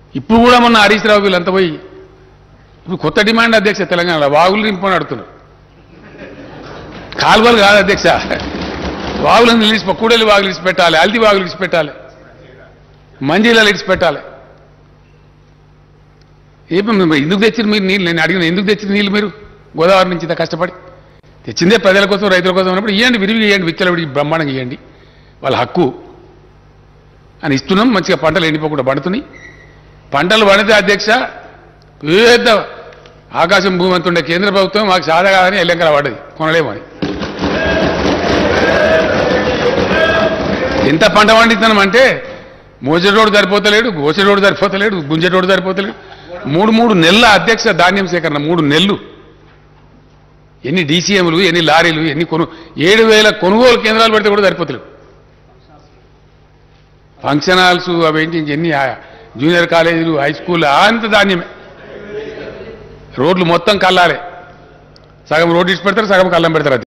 ఇప్పుడు కూడా మొన్న హరీష్ రావు వీళ్ళంతా పోయి ఇప్పుడు కొత్త డిమాండ్ అధ్యక్ష తెలంగాణలో వాగులు నింపని అడుగుతున్నారు కాలువలు కాదు అధ్యక్ష వాగులను నిలిచి కూడలి వాగులు ఇడిచి పెట్టాలి అల్ది వాగులు ఇడిచి పెట్టాలి మంజీలాలు ఇడిచి పెట్టాలి ఏమి మీరు ఎందుకు తెచ్చిన మీరు నీళ్ళు నేను అడిగిన ఎందుకు తెచ్చిన నీళ్ళు మీరు గోదావరి నుంచి ఇంత కష్టపడి తెచ్చిందే ప్రజల కోసం రైతుల కోసం ఉన్నప్పుడు ఇవ్వండి విరివి ఇవ్వండి విచ్చలవిడి బ్రహ్మాండంగా ఇవ్వండి వాళ్ళ హక్కు అని ఇస్తున్నాం మంచిగా పంటలు ఎండిపోకుండా పండుతున్నాయి పంటలు పండితే అధ్యక్ష పెద్ద ఆకాశం భూమి అంతుండే కేంద్ర ప్రభుత్వం మాకు సాదా కాదని ఎల్లెంకల పడ్డది కొనలేమని ఎంత పంట పండిస్తున్నాం అంటే మోసెటోడు సరిపోతలేడు గోసెటోడు సరిపోతలేడు గుంజెటోడు సరిపోతలేడు మూడు మూడు నెలల అధ్యక్ష ధాన్యం సేకరణ మూడు నెలలు ఎన్ని డీసీఎంలు ఎన్ని లారీలు ఎన్ని కొను ఏడు వేల కొనుగోలు కేంద్రాలు పెడితే కూడా సరిపోతలేవు ఫంక్షన్ హాల్స్ అవేంటి ఇంకెన్ని ఆ జూనియర్ కాలేజీలు హై స్కూల్ అంత ధాన్యమే రోడ్లు మొత్తం కల్లాలే సగం రోడ్డు ఇచ్చి పెడతారు సగం కళ్ళం పెడతారు అది